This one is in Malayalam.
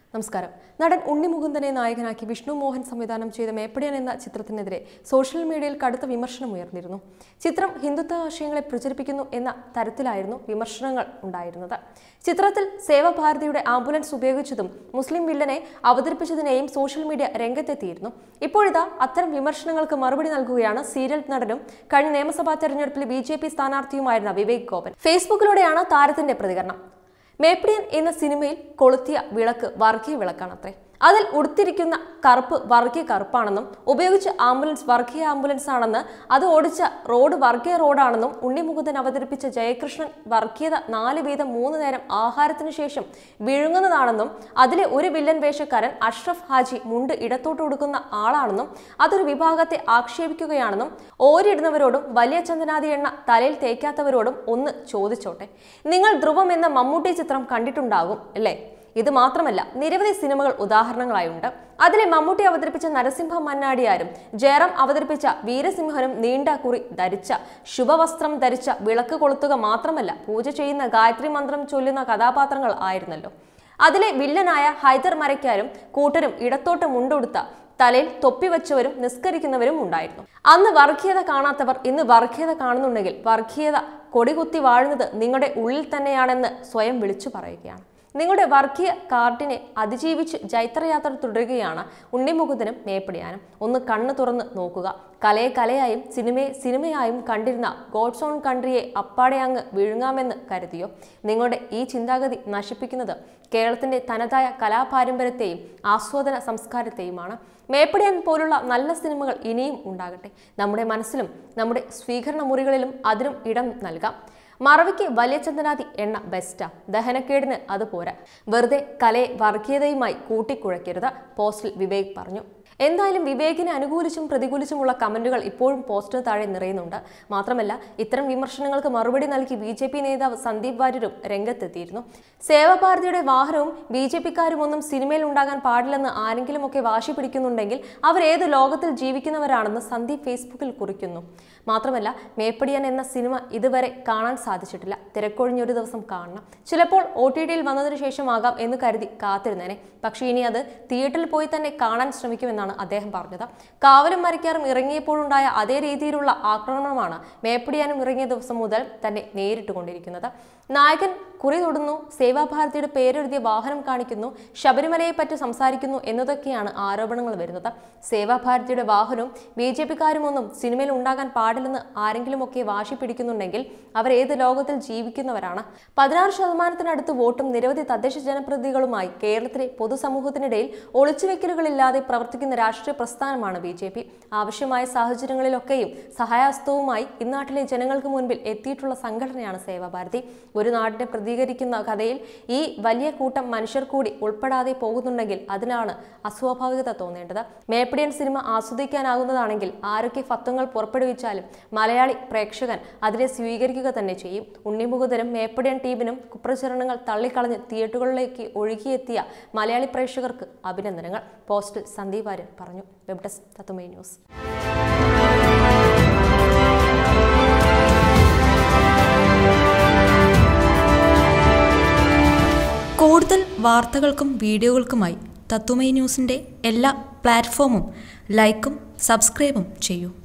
നമസ്കാരം നടൻ ഉണ്ണി മുകുന്ദനെ നായകനാക്കി വിഷ്ണു മോഹൻ സംവിധാനം ചെയ്ത മേപ്പടിയൻ എന്ന ചിത്രത്തിനെതിരെ സോഷ്യൽ മീഡിയയിൽ കടുത്ത വിമർശനം ഉയർന്നിരുന്നു ചിത്രം ഹിന്ദുത്വ ആശയങ്ങളെ പ്രചരിപ്പിക്കുന്നു എന്ന തരത്തിലായിരുന്നു വിമർശനങ്ങൾ ഉണ്ടായിരുന്നത് ചിത്രത്തിൽ സേവഭാരതിയുടെ ആംബുലൻസ് ഉപയോഗിച്ചതും മുസ്ലിം വില്ലനെ അവതരിപ്പിച്ചതിനെയും സോഷ്യൽ മീഡിയ രംഗത്തെത്തിയിരുന്നു ഇപ്പോഴിതാ അത്തരം വിമർശനങ്ങൾക്ക് മറുപടി നൽകുകയാണ് സീരിയൽ നടനും കഴിഞ്ഞ നിയമസഭാ തെരഞ്ഞെടുപ്പിൽ ബി ജെ പി സ്ഥാനാർത്ഥിയുമായിരുന്ന വിവേക് ഗോപൻ ഫേസ്ബുക്കിലൂടെയാണ് താരത്തിന്റെ പ്രതികരണം മേപ്പിടിയൻ എന്ന സിനിമയിൽ കൊളുത്തിയ വിളക്ക് വർഗീയ വിളക്കാണത്രേ അതിൽ ഉടുത്തിരിക്കുന്ന കറുപ്പ് വർഗീയ കറുപ്പാണെന്നും ഉപയോഗിച്ച ആംബുലൻസ് വർഗീയ ആംബുലൻസ് ആണെന്ന് അത് ഓടിച്ച റോഡ് വർഗീയ റോഡാണെന്നും ഉണ്ണിമുകുന്ദൻ അവതരിപ്പിച്ച ജയകൃഷ്ണൻ വർഗീയത നാല് വീതം മൂന്ന് നേരം ആഹാരത്തിന് ശേഷം വിഴുങ്ങുന്നതാണെന്നും അതിലെ ഒരു വില്ലൻ വേഷക്കാരൻ അഷ്റഫ് ഹാജി മുണ്ട് ഇടത്തോട്ട് കൊടുക്കുന്ന ആളാണെന്നും അതൊരു വിഭാഗത്തെ ആക്ഷേപിക്കുകയാണെന്നും ഓരിടുന്നവരോടും വലിയ ചന്ദനാദി എണ്ണ തലയിൽ തേക്കാത്തവരോടും ഒന്ന് ചോദിച്ചോട്ടെ നിങ്ങൾ ധ്രുവം എന്ന മമ്മൂട്ടി ചിത്രം കണ്ടിട്ടുണ്ടാകും അല്ലേ ഇത് മാത്രമല്ല നിരവധി സിനിമകൾ ഉദാഹരണങ്ങളായുണ്ട് അതിലെ മമ്മൂട്ടി അവതരിപ്പിച്ച നരസിംഹ മന്നാടിയാരും ജയറാം അവതരിപ്പിച്ച വീരസിംഹനും നീണ്ട കുറി ധരിച്ച ശുഭവസ്ത്രം ധരിച്ച വിളക്ക് കൊളുത്തുക മാത്രമല്ല പൂജ ചെയ്യുന്ന ഗായത്രി മന്ത്രം ചൊല്ലുന്ന കഥാപാത്രങ്ങൾ ആയിരുന്നല്ലോ അതിലെ വില്ലനായ ഹൈദർ മരയ്ക്കാരും കൂട്ടരും ഇടത്തോട്ട് മുണ്ടുടുത്ത തലയിൽ തൊപ്പി വെച്ചവരും നിസ്കരിക്കുന്നവരും ഉണ്ടായിരുന്നു അന്ന് വർഗീയത കാണാത്തവർ ഇന്ന് വർഗീയത കാണുന്നുണ്ടെങ്കിൽ വർഗീയത കൊടികുത്തി വാഴുന്നത് നിങ്ങളുടെ ഉള്ളിൽ തന്നെയാണെന്ന് സ്വയം വിളിച്ചു പറയുകയാണ് നിങ്ങളുടെ വർഗീയ കാർഡിനെ അതിജീവിച്ച് ജൈത്രയാത്ര തുടരുകയാണ് ഉണ്ണിമുകുന്ദനും മേപ്പടിയാനും ഒന്ന് കണ്ണു തുറന്ന് നോക്കുക കലയെ കലയായും സിനിമയെ സിനിമയായും കണ്ടിരുന്ന ഗോഡ്സ് ഓൺ കൺട്രിയെ അപ്പാടെ അങ്ങ് വിഴുങ്ങാമെന്ന് കരുതിയോ നിങ്ങളുടെ ഈ ചിന്താഗതി നശിപ്പിക്കുന്നത് കേരളത്തിന്റെ തനതായ കലാപാരമ്പര്യത്തെയും ആസ്വാദന സംസ്കാരത്തെയുമാണ് മേപ്പടിയാൻ പോലുള്ള നല്ല സിനിമകൾ ഇനിയും ഉണ്ടാകട്ടെ നമ്മുടെ മനസ്സിലും നമ്മുടെ സ്വീകരണ മുറികളിലും അതിനും ഇടം നൽകാം മറവിക്ക് വലിയ ചന്ദനാതി എണ്ണ ബെസ്റ്റാ ദഹനക്കേടിന് അത് പോരാ വെറുതെ കലയെ വർഗീയതയുമായി കൂട്ടിക്കുഴയ്ക്കരുത് പോസ്റ്റിൽ വിവേക് പറഞ്ഞു എന്തായാലും വിവേകിനെ അനുകൂലിച്ചും പ്രതികൂലിച്ചുമുള്ള കമന്റുകൾ ഇപ്പോഴും പോസ്റ്റിന് താഴെ നിറയുന്നുണ്ട് മാത്രമല്ല ഇത്തരം വിമർശനങ്ങൾക്ക് മറുപടി നൽകി ബി ജെ പി നേതാവ് സന്ദീപ് വാര്യരും രംഗത്തെത്തിയിരുന്നു സേവാഭാരതിയുടെ വാഹനവും ബി ജെ പിക്കാരും ഒന്നും സിനിമയിൽ ഉണ്ടാകാൻ പാടില്ലെന്ന് ആരെങ്കിലുമൊക്കെ വാശി പിടിക്കുന്നുണ്ടെങ്കിൽ അവർ ഏത് ലോകത്തിൽ ജീവിക്കുന്നവരാണെന്ന് സന്ദീപ് ഫേസ്ബുക്കിൽ കുറിക്കുന്നു മാത്രമല്ല മേപ്പടിയൻ എന്ന സിനിമ ഇതുവരെ കാണാൻ സാധിച്ചിട്ടില്ല തിരക്കൊഴിഞ്ഞൊരു ദിവസം കാണണം ചിലപ്പോൾ ഒ ടി ടിയിൽ വന്നതിന് ശേഷമാകാം എന്ന് കരുതി കാത്തിരുന്നേനെ പക്ഷേ ഇനി അത് തിയേറ്ററിൽ പോയി തന്നെ കാണാൻ ശ്രമിക്കുമെന്നാണ് അദ്ദേഹം പറഞ്ഞത് കാവലും മരിക്കാറും ഇറങ്ങിയപ്പോഴുണ്ടായ അതേ രീതിയിലുള്ള ആക്രമണമാണ് മേപ്പടിയാനും ഇറങ്ങിയ ദിവസം മുതൽ തന്നെ നേരിട്ടുകൊണ്ടിരിക്കുന്നത് നായകൻ കുറി തൊടുന്നു സേവാഭാരതിയുടെ പേരെഴുതിയ വാഹനം കാണിക്കുന്നു ശബരിമലയെ പറ്റി സംസാരിക്കുന്നു എന്നതൊക്കെയാണ് ആരോപണങ്ങൾ വരുന്നത് സേവാഭാരതിയുടെ വാഹനവും ബി ജെ പിക്കാരുമൊന്നും സിനിമയിൽ ഉണ്ടാകാൻ പാടില്ലെന്ന് ആരെങ്കിലുമൊക്കെ വാശി പിടിക്കുന്നുണ്ടെങ്കിൽ അവർ ഏത് ലോകത്തിൽ ജീവിക്കുന്നവരാണ് പതിനാറ് ശതമാനത്തിനടുത്ത് വോട്ടും നിരവധി തദ്ദേശ ജനപ്രതിനിധികളുമായി കേരളത്തിലെ പൊതുസമൂഹത്തിനിടയിൽ ഒളിച്ചുവെക്കലുകളില്ലാതെ പ്രവർത്തിക്കുന്ന രാഷ്ട്രീയ പ്രസ്ഥാനമാണ് ബി ജെ പി ആവശ്യമായ സാഹചര്യങ്ങളിലൊക്കെയും സഹായഹസ്തവുമായി ഇന്നാട്ടിലെ ജനങ്ങൾക്ക് മുൻപിൽ എത്തിയിട്ടുള്ള സംഘടനയാണ് സേവാഭാരതി ഒരു നാടിനെ പ്രതികരിക്കുന്ന കഥയിൽ ഈ വലിയ കൂട്ടം മനുഷ്യർ കൂടി ഉൾപ്പെടാതെ പോകുന്നുണ്ടെങ്കിൽ അതിനാണ് അസ്വാഭാവികത തോന്നേണ്ടത് മേപ്പടിയൻ സിനിമ ആസ്വദിക്കാനാകുന്നതാണെങ്കിൽ ആരൊക്കെ ഫത്വങ്ങൾ പുറപ്പെടുവിച്ചാലും മലയാളി പ്രേക്ഷകൻ അതിനെ സ്വീകരിക്കുക തന്നെ ചെയ്യും ഉണ്ണിമുകുതരും മേപ്പടിയൻ ടീമിനും കുപ്രചരണങ്ങൾ തള്ളിക്കളഞ്ഞ് തിയേറ്ററുകളിലേക്ക് ഒഴുകിയെത്തിയ മലയാളി പ്രേക്ഷകർക്ക് അഭിനന്ദനങ്ങൾ പോസ്റ്റിൽ സന്ദീപ് വാര്യർ പറഞ്ഞു വെബ് ഡെസ്ക് തത്തുമൈ ന്യൂസ് കൂടുതൽ വാർത്തകൾക്കും വീഡിയോകൾക്കുമായി തത്തുമൈ ന്യൂസിൻ്റെ എല്ലാ പ്ലാറ്റ്ഫോമും ലൈക്കും സബ്സ്ക്രൈബും ചെയ്യൂ